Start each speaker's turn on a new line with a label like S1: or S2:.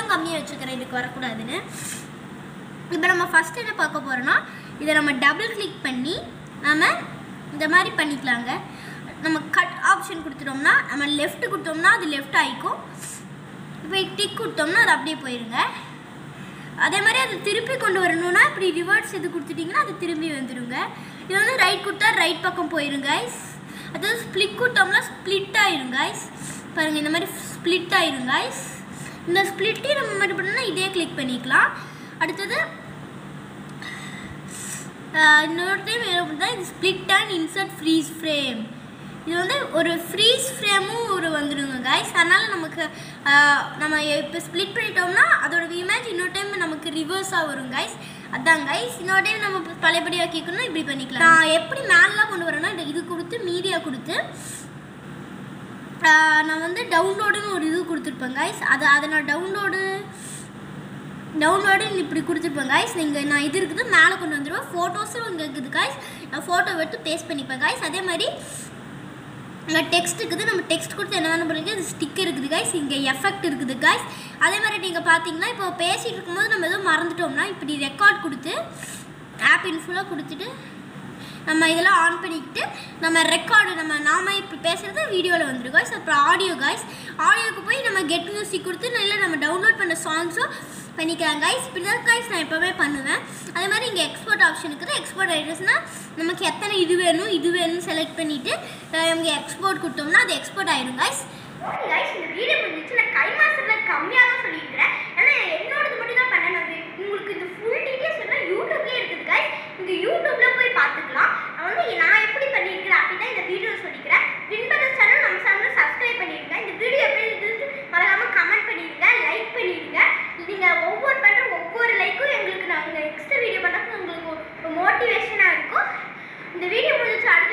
S1: இன்னும் கம்மியாக வச்சுக்கிறேன் இதுக்கு வரக்கூடாதுன்னு இப்போ நம்ம ஃபஸ்ட் என்ன பார்க்க போகிறோம்னா இதை நம்ம டபுள் கிளிக் பண்ணி நம்ம இந்த மாதிரி பண்ணிக்கலாங்க நம்ம கட் ஆப்ஷன் கொடுத்துட்டோம்னா நம்ம லெஃப்ட் கொடுத்தோம்னா அது லெஃப்ட் ஆகிக்கும் இப்போ டிக் கொடுத்தோம்னா அது அப்படியே போயிருங்க அதே மாதிரி அதை திருப்பி கொண்டு வரணும்னா இப்படி ரிவர்ஸ் இது கொடுத்துட்டிங்கன்னா அது திரும்பி வந்துடுங்க இது வந்து ரைட் கொடுத்தா ரைட் பக்கம் போயிடும் guys அதாவது ஸ்ப்ளிட் கொடுத்தோம்னா ஸ்ப்ளிட் ஆயிரும் guys பாருங்கள் இந்த மாதிரி ஸ்ப்ளிட் ஆயிரும் guys இந்த ஸ்ப்ளிட்டையும் நம்ம மாதிரி பண்ணோம்னா இதே கிளிக் பண்ணிக்கலாம் அடுத்தது ஆஹ் இன்னொரு டைம் என்ன பண்ணுறா இது split and insert freeze frame இது வந்து ஒரு ஃப்ரீஸ் ஃப்ரேமும் ஒரு வந்துடுங்க கைஸ் அதனால் நமக்கு ஆஹ் நம்ம இப்போ ஸ்ப்ளிட் பண்ணிட்டோம்னா அதோட இமேஜ் இன்னொரு டைம் நமக்கு ரிவர்ஸாக வரும் கைஸ் அதான் கைஸ் இன்னொரு டைம் நம்ம பழையபடியாக கேட்கணும்னா இப்படி பண்ணிக்கலாம் நான் எப்படி மேலாம் கொண்டு வரேன்னா இந்த இது கொடுத்து மீடியா கொடுத்து ஆஹ் நான் வந்து டவுன்லோடுன்னு ஒரு இது கொடுத்துருப்பேன் கைஸ் அதை அதை நான் டவுன்லோடு டவுன்லோடுன்னு இப்படி கொடுத்துருப்பேன் கைஸ் நீங்கள் நான் இது இருக்குது மேலே கொண்டு வந்துடுவேன் ஃபோட்டோஸும் இங்கே இருக்குது கைஸ் நான் ஃபோட்டோ எடுத்து பேஸ்ட் பண்ணிப்பேன் கைஸ் அதே மாதிரி இங்கே டெக்ஸ்ட் இருக்குது நம்ம டெக்ஸ்ட் கொடுத்து என்ன வேணும் பண்ணுறது இது ஸ்டிக்கர் இருக்குது கைஸ் இங்கே எஃபெக்ட் இருக்குது கைஸ் அதே மாதிரி நீங்கள் பார்த்தீங்கன்னா இப்போ பேசிகிட்டு இருக்கும்போது நம்ம எதுவும் மறந்துட்டோம்னா இப்படி ரெக்கார்ட் கொடுத்து ஆப் இன்ஃபுல்லாக கொடுத்துட்டு நம்ம இதெல்லாம் ஆன் பண்ணிக்கிட்டு நம்ம ரெக்கார்டு நம்ம நாம இப்போ பேசுகிறது வீடியோவில் வந்துடும் காய்ஸ் அப்புறம் ஆடியோ காய்ஸ் ஆடியோக்கு போய் நம்ம கெட் மியூசிக் கொடுத்து நல்லா நம்ம டவுன்லோட் பண்ண சாங்ஸும் பண்ணிக்கலாம் காய்ஸ் இப்படி தான் காய்ஸ் நான் எப்போவுமே பண்ணுவேன் அதே மாதிரி இங்கே எக்ஸ்போர்ட் ஆப்ஷன் இருக்குது எக்ஸ்போர்ட் ஆகிடுச்சுன்னா நமக்கு எத்தனை இது வேணும் இது வேணும்னு செலக்ட் பண்ணிவிட்டு இங்கே எக்ஸ்போர்ட் கொடுத்தோம்னா அது எக்ஸ்போர்ட் ஆயிடும் காய்ஸ்
S2: கைஸ் இந்த வீடியோ முடிஞ்சிச்சு நான் கை மாசத்தில் கம்மியாக தான் சொல்லியிருக்கிறேன் ஆனால் என்னோடது மட்டும் தான் பண்ணேன் நான் வி- உங்களுக்கு இந்த ஃபுல் டீட்டெயில்ஸ் வேணால் யூடியூப்லேயே இருக்குது கைஸ் இந்த யூடியூப்ல போய் பார்த்துக்கலாம் நான் வந்து நான் எப்படி பண்ணியிருக்கிறேன் அப்படி தான் இந்த வீடியோ சொல்லிக்கிறேன் வின்பதர் சேனல் நம்ம சேனலை சப்ஸ்கிரைப் பண்ணிடுங்க இந்த வீடியோ எப்படி இருந்துச்சு மறக்காமல் கமெண்ட் பண்ணிடுங்க லைக் பண்ணிடுங்க நீங்கள் ஒவ்வொரு பண்ணுற ஒவ்வொரு லைக்கும் எங்களுக்கு நாங்கள் நெக்ஸ்ட் வீடியோ பண்ணுறப்போ உங்களுக்கு மோட்டிவேஷனாக இருக்கும் இந்த வீடியோ முடிஞ்சிச்சு அடுத்த